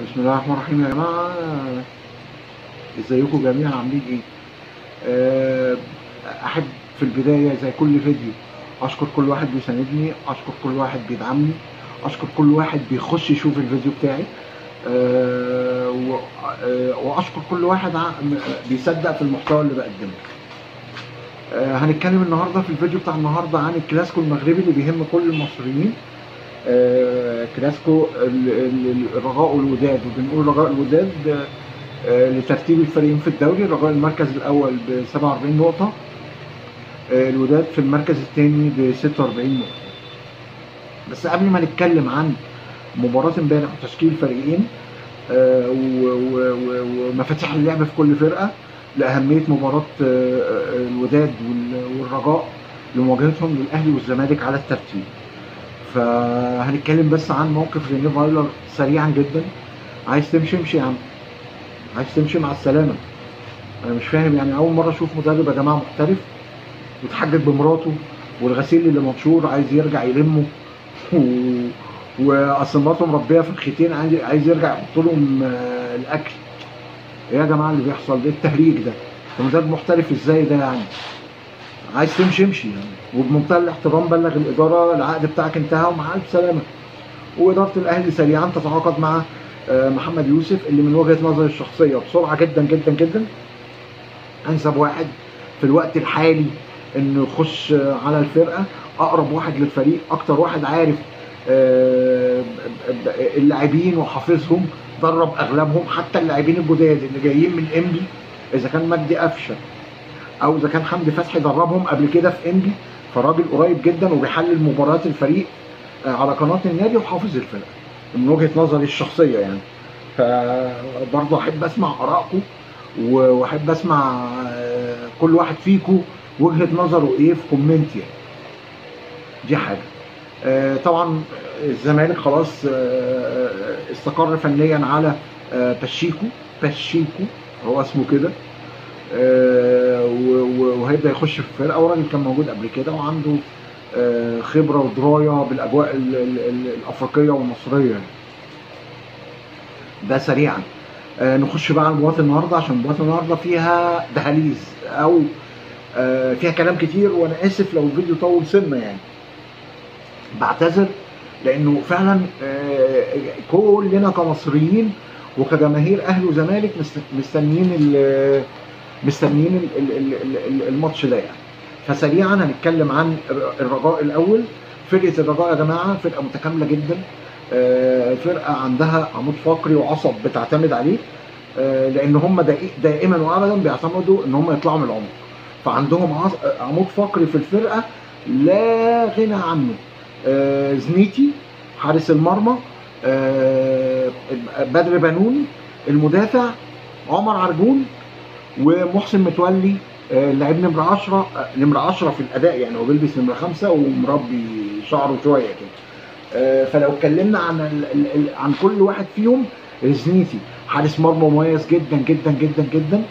بسم الله الرحمن الرحيم يا جماعة ازيكم جميعا عاملين ايه؟ آه، احب في البداية زي كل فيديو اشكر كل واحد بيساندني اشكر كل واحد بيدعمني اشكر كل واحد بيخش يشوف الفيديو بتاعي آه، و- آه، واشكر كل واحد ع- بيصدق في المحتوى اللي بقدمه آه، هنتكلم النهارده في الفيديو بتاع النهارده عن الكلاسيكو المغربي اللي بيهم كل المصريين آه، كلاسيكو ال- ال- الرجاء والوداد وبنقول رجاء الوداد آه، لترتيب الفريقين في الدوري الرجاء المركز الاول ب 47 نقطه آه، الوداد في المركز الثاني ب 46 نقطه بس قبل ما نتكلم عن مباراه امبارح وتشكيل الفريقين آه، و- و- و- ومفاتيح اللعب في كل فرقه لاهميه مباراه آه، آه، الوداد وال- والرجاء لمواجهتهم للاهلي والزمالك على الترتيب فهنتكلم بس عن موقف رينيه فايلر سريعا جدا عايز تمشي امشي يا عم عايز تمشي مع السلامه انا مش فاهم يعني اول مره اشوف مدرب يا جماعه محترف وتحجج بمراته والغسيل اللي منشور عايز يرجع يلمه و... واصل مراته مربيه في الختين عايز عايز يرجع يحط لهم آه، الاكل ايه يا جماعه اللي بيحصل ده إيه التهريج ده ده مدرب محترف ازاي ده يعني عايز تمشي امشي يعني وبمنتهى الاحترام بلغ الاداره العقد بتاعك انتهى ومع الف سلامه واداره الاهلي سريعا تتعاقد مع آه، محمد يوسف اللي من وجهه نظري الشخصيه بسرعه جدا جدا جدا انسب واحد في الوقت الحالي انه يخش آه، على الفرقه اقرب واحد للفريق اكتر واحد عارف آه، ب- ب- اللاعبين وحافظهم درب اغلبهم حتى اللاعبين الجداد اللي جايين من انبي اذا كان مجدي قفشه او اذا كان حمدي فتحي دربهم قبل كده في انبي فراجل قريب جدا وبيحلل مباريات الفريق آه، على قناه النادي وحافظ الفرقه من وجهه نظري الشخصيه يعني فبرضه احب اسمع ارائكم و- واحب اسمع آه، كل واحد فيكم وجهه نظره ايه في كومنت يعني دي حاجه آه، طبعا الزمالك خلاص آه، استقر فنيا على آه، باشيكو باشيكو هو اسمه كده آه، و- و- وهيبدا يخش في الفرقه وراجل كان موجود قبل كده وعنده آه، خبره ودرايه بالاجواء ال- ال- ال- الافريقيه والمصريه يعني. ده سريعا آه، نخش بقى على مباراه النهارده عشان مباراه النهارده فيها دهاليز او آه، فيها كلام كتير وانا اسف لو الفيديو طول سنه يعني بعتذر لانه فعلا آه، كلنا كمصريين وكجماهير اهلي وزمالك مست- مستنيين ال- مستنيين ال- ال- ال- ال- الماتش ده يعني فسريعا هنتكلم عن الر- الرجاء الاول فرقه الرجاء يا جماعه فرقه متكامله جدا آه، فرقه عندها عمود فقري وعصب بتعتمد عليه آه، لان هم دائ- دائما وابدا بيعتمدوا ان هم يطلعوا من العمق فعندهم عص- عمود فقري في الفرقه لا غنى عنه آه، زنيتي حارس المرمى آه، بدر بنون المدافع عمر عرجون ومحسن متولي آه، لعيب نمرة 10 آه، نمرة 10 في الأداء يعني هو بيلبس نمرة 5 ومربي شعره شوية كده آه، فلو اتكلمنا عن ال ال ال عن كل واحد فيهم زنيتي حارس مرمى مميز جدا جدا جدا جدا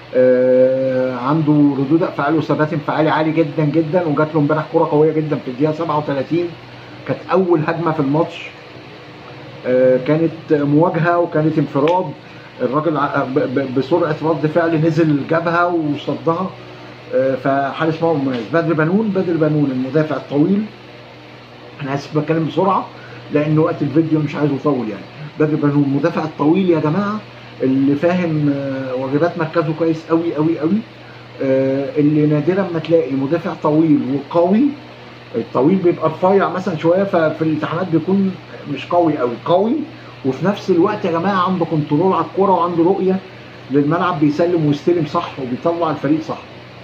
آه، عنده ردود افعال وثبات انفعالي عالي جدا جدا وجات له امبارح كوره قويه جدا في الدقيقه 37 كانت اول هجمه في الماتش آه، كانت مواجهه وكانت انفراد الراجل ع- ب- ب- بسرعه رد فعل نزل جابها وصدها آه، فحارس مرمى مميز بدر بنون بدر بنون المدافع الطويل انا اسف بتكلم بسرعه لان وقت الفيديو مش عايز يطول يعني بدر بنون المدافع الطويل يا جماعه اللي فاهم آه، واجبات مركزه كويس قوي قوي قوي آه، اللي نادرا ما تلاقي مدافع طويل وقوي الطويل بيبقى رفيع مثلا شويه ففي الامتحانات بيكون مش قوي قوي قوي وفي نفس الوقت يا جماعه عنده كنترول على الكوره وعنده رؤيه للملعب بيسلم ويستلم صح وبيطلع الفريق صح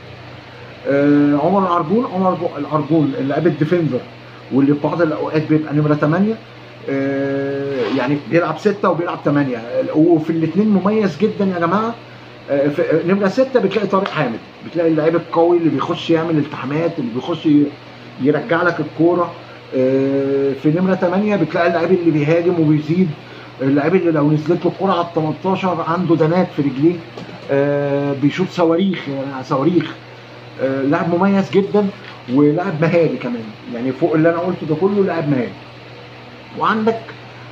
آه، عمر العرجون عمر العرجون اللاعب الديفندر واللي في بعض الاوقات بيبقى نمره 8 آه، يعني بيلعب 6 وبيلعب 8 وفي الاثنين مميز جدا يا جماعه آه، في نمره 6 بتلاقي طارق حامد بتلاقي اللاعب القوي اللي بيخش يعمل التحامات اللي بيخش ي- يرجع لك الكوره آه، في نمره 8 بتلاقي اللاعب اللي بيهاجم وبيزيد اللاعب اللي لو نزلت له الكوره على ال 18 عنده دنات في رجليه آه، بيشوط صواريخ يعني صواريخ آه، لاعب مميز جدا ولاعب مهاري كمان يعني فوق اللي انا قلته ده كله لاعب مهاري وعندك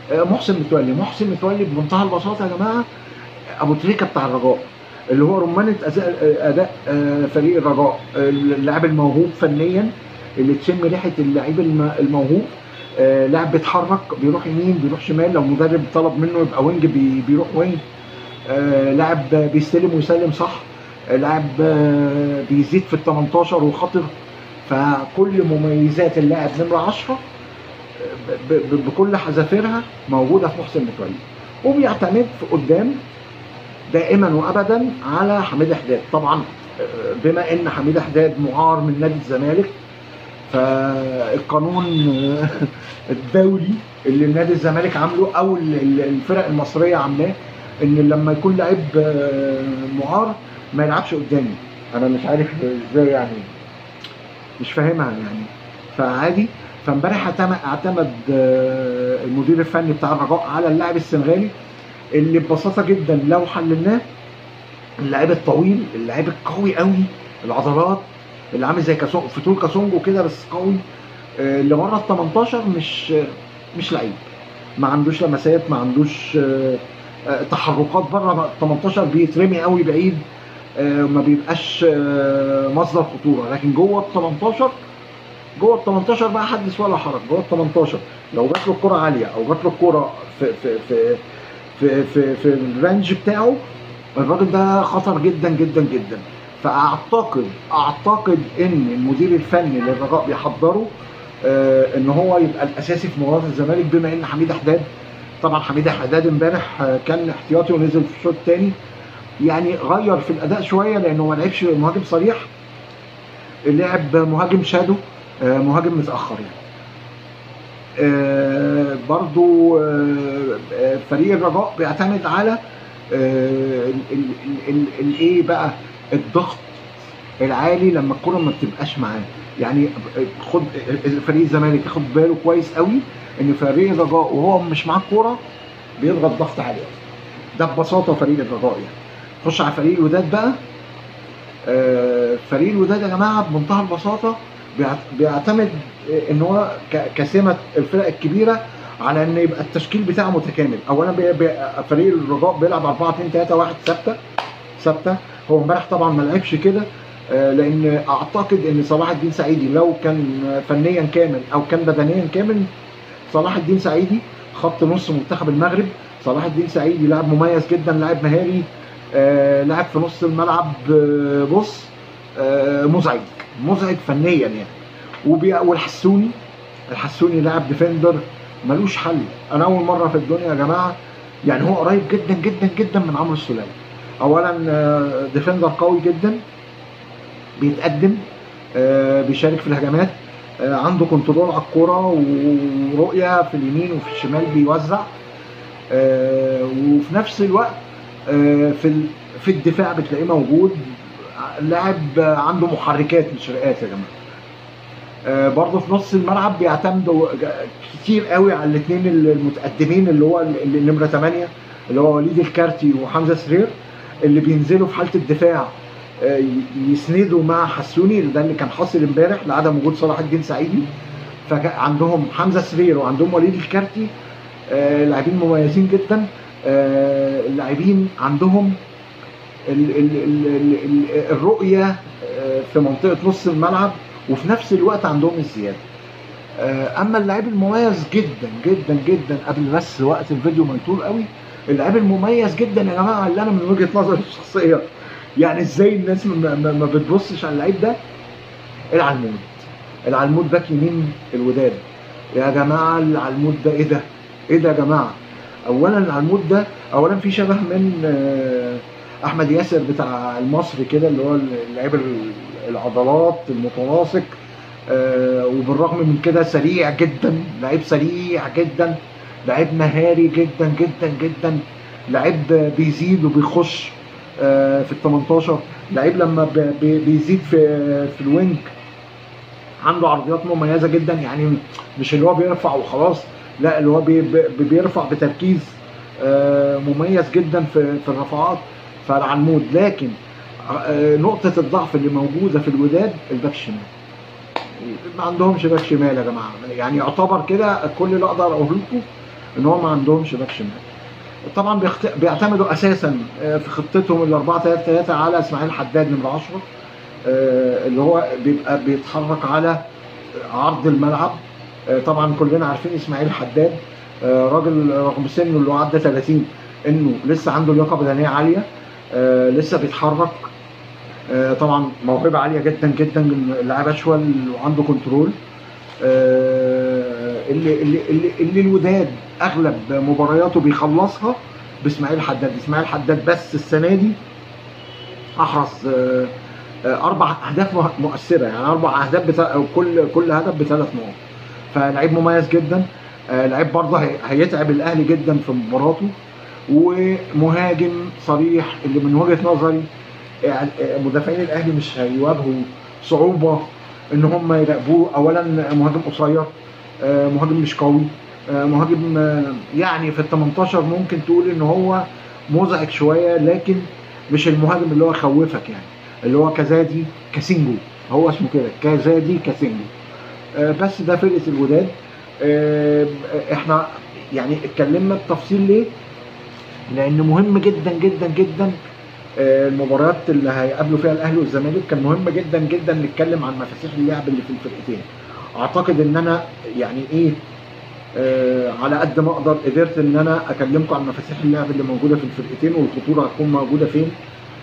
آه، محسن متولي محسن متولي بمنتهى البساطه يا جماعه ابو تريكه بتاع الرجاء اللي هو رمانه اداء اداء آه، فريق الرجاء اللاعب الموهوب فنيا اللي تشم ريحه اللعيب الم- الموهوب آه، لاعب بيتحرك بيروح يمين بيروح شمال لو مدرب طلب منه يبقى وينج بي- بيروح وينج آه، لاعب بيستلم ويسلم صح آه، لاعب آه، بيزيد في ال 18 وخطر فكل مميزات اللاعب نمره 10 ب- ب- بكل حذافيرها موجوده في محسن متولي وبيعتمد في قدام دائما وابدا على حميد حداد طبعا آه، بما ان حميد حداد معار من نادي الزمالك فالقانون آه، الدولي اللي نادي الزمالك عامله او ال- ال- الفرق المصريه عاملاه ان لما يكون لعيب آه، معار ما يلعبش قدامي انا مش عارف ازاي يعني مش فاهمها يعني فعادي فامبارح اعتمد اعتمد آه، المدير الفني بتاع الرجاء على اللاعب السنغالي اللي ببساطه جدا لو حللناه اللاعب الطويل اللاعب القوي قوي العضلات اللي عامل زي كاسونج فتول كاسونجو كده بس قوي آه، اللي بره ال 18 مش آه، مش لعيب ما عندوش لمسات ما عندوش آه، آه، تحركات بره ال 18 بيترمي قوي بعيد آه، ما بيبقاش آه، مصدر خطوره لكن جوه ال 18 جوه ال 18 بقى حدث ولا حرج جوه ال 18 لو جات له الكره عاليه او جات له الكره في في في في في, في الرانج بتاعه الراجل ده خطر جدا جدا جدا فاعتقد اعتقد ان المدير الفني للرجاء بيحضره آه، ان هو يبقى الاساسي في مباراه الزمالك بما ان حميد حداد طبعا حميد حداد امبارح آه، كان احتياطي ونزل في الشوط الثاني يعني غير في الاداء شويه لانه ما لعبش مهاجم صريح لعب مهاجم شادو آه، مهاجم متاخر يعني آه، برضو آه، آه، فريق الرجاء بيعتمد على آه، ال- ال- ال- ال- الايه بقى الضغط العالي لما الكره ما بتبقاش معاه يعني خد فريق الزمالك ياخد باله كويس قوي ان فريق الرجاء وهو مش معاه الكوره بيضغط ضغط عالي قوي. ده ببساطه فريق الرجاء يعني خش على فريق الوداد بقى آه، فريق الوداد يا جماعه بمنتهى البساطه بيعت- بيعتمد ان هو ك- كسمه الفرق الكبيره على ان يبقى التشكيل بتاعه متكامل اولا بي بي فريق الرجاء بيلعب 4 2 3 1 ثابته ثابته هو امبارح طبعا ما لعبش كده آه، لان اعتقد ان صلاح الدين سعيدي لو كان فنيا كامل او كان بدنيا كامل صلاح الدين سعيدي خط نص منتخب المغرب صلاح الدين سعيدي لاعب مميز جدا لاعب مهاري آه، لاعب في نص الملعب آه، بص آه، مزعج مزعج فنيا يعني وبي... والحسوني الحسوني لاعب ديفندر ملوش حل انا اول مره في الدنيا يا جماعه يعني هو قريب جدا جدا جدا من عمرو السولية اولا آه، ديفندر قوي جدا بيتقدم آه، بيشارك في الهجمات آه، عنده كنترول على الكوره ورؤيه في اليمين وفي الشمال بيوزع آه، وفي نفس الوقت آه، في ال- في الدفاع بتلاقيه موجود لاعب عنده محركات مش رئات يا جماعه آه، برضه في نص الملعب بيعتمدوا ج- كتير قوي على الاثنين المتقدمين اللي هو ال- اللي نمره 8 اللي هو وليد الكارتي وحمزه سرير اللي بينزلوا في حاله الدفاع آه، ي- يسندوا مع حسوني ده اللي كان حاصل امبارح لعدم وجود صلاح الدين سعيدي فعندهم حمزه سرير وعندهم وليد الكارتي آه، لاعبين مميزين جدا آه، اللاعبين عندهم ال- ال- ال- ال- ال- الرؤيه آه، في منطقه نص الملعب وفي نفس الوقت عندهم الزياده آه، اما اللاعب المميز جدا جدا جدا قبل بس وقت الفيديو ما يطول قوي اللاعب المميز جدا يا جماعه اللي انا من وجهه نظري الشخصيه يعني ازاي الناس ما, ما, ما بتبصش على اللعيب ده العلمود العلمود باك يمين الوداد يا جماعه العلمود ده ايه ده ايه ده يا جماعه اولا العلمود ده اولا في شبه من آه، احمد ياسر بتاع المصري كده اللي هو اللعيب ال- العضلات المتناسق آه، وبالرغم من كده سريع جدا لعيب سريع جدا لعيب مهاري جدا جدا جدا لعيب بيزيد وبيخش آه، في ال 18 لعيب لما ب- ب- بيزيد في في الوينج عنده عرضيات مميزه جدا يعني مش اللي هو بيرفع وخلاص لا اللي هو بي- بي- بيرفع بتركيز آه، مميز جدا في في الرفعات فالعنمود لكن آه، نقطة الضعف اللي موجودة في الوداد الباك الشمال ما عندهمش باك شمال يا جماعة يعني يعتبر كده كل اللي اقدر اقوله لكم ان هو ما عندهمش باك شمال طبعا بيخت... بيعتمدوا اساسا آه، في خطتهم ال 4 3 3 على اسماعيل حداد نمره 10 آه، اللي هو بيبقى بيتحرك على عرض الملعب آه، طبعا كلنا عارفين اسماعيل حداد آه، راجل رغم سنه اللي هو عدى 30 انه لسه عنده لياقه بدنيه عاليه آه، لسه بيتحرك آه، طبعا موهبه عاليه جدا جدا اللاعب اشول وعنده كنترول آه، اللي اللي اللي, اللي الوداد اغلب مبارياته بيخلصها باسماعيل حداد اسماعيل حداد بس السنه دي احرز آه، آه، اربع اهداف مه- مؤثره يعني اربع اهداف بتا... أو كل كل هدف بثلاث نقط فلعيب مميز جدا آه، لعيب برضه هي- هيتعب الاهلي جدا في مباراته ومهاجم صريح اللي من وجهه نظري يعني مدافعين الاهلي مش هيواجهوا صعوبه ان هم يراقبوه اولا مهاجم قصير آه، مهاجم مش قوي آه، مهاجم آه، يعني في ال 18 ممكن تقول ان هو مزعج شويه لكن مش المهاجم اللي هو يخوفك يعني اللي هو كزادي كاسينجو هو اسمه كده كزادي كاسينجو آه، بس ده فرقه الوداد آه، احنا يعني اتكلمنا بتفصيل ليه؟ لان مهم جدا جدا جدا آه، المباريات اللي هيقابلوا فيها الاهلي والزمالك كان مهم جدا جدا نتكلم عن مفاتيح اللعب اللي في الفرقتين اعتقد ان انا يعني ايه آه على قد ما اقدر قدرت ان انا اكلمكم عن مفاتيح اللعب اللي موجوده في الفرقتين والخطوره هتكون موجوده فين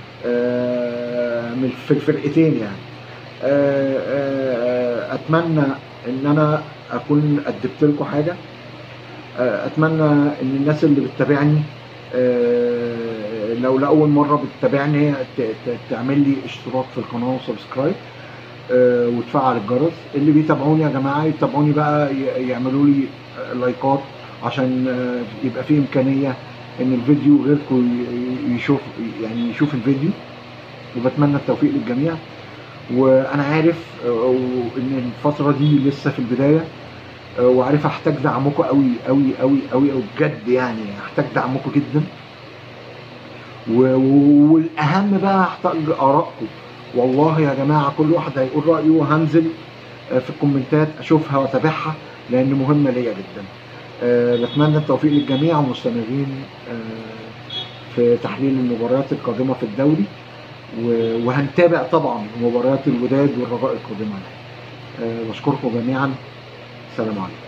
آه من في الفرقتين يعني آه آه اتمنى ان انا اكون قدمت لكم حاجه آه اتمنى ان الناس اللي بتتابعني آه، لو لاول مره بتتابعني ت- ت- تعمل لي اشتراك في القناه وسبسكرايب آه، وتفعل الجرس اللي بيتابعوني يا جماعه يتابعوني بقى ي- يعملوا لي آه، لايكات عشان آه، يبقى في امكانيه ان الفيديو غيركم ي- يشوف يعني يشوف الفيديو وبتمنى التوفيق للجميع وانا عارف آه، ان الفتره دي لسه في البدايه آه، وعارف هحتاج دعمكم قوي قوي قوي قوي قوي بجد يعني هحتاج دعمكم جدا و- و- والاهم بقى هحتاج ارائكم والله يا جماعه كل واحد هيقول رايه وهنزل آه، في الكومنتات اشوفها واتابعها لان مهمه ليا جدا آه، بتمنى التوفيق للجميع ومستمرين آه، في تحليل المباريات القادمه في الدوري و- وهنتابع طبعا مباريات الوداد والرجاء القادمه آه، بشكركم جميعا سلام عليكم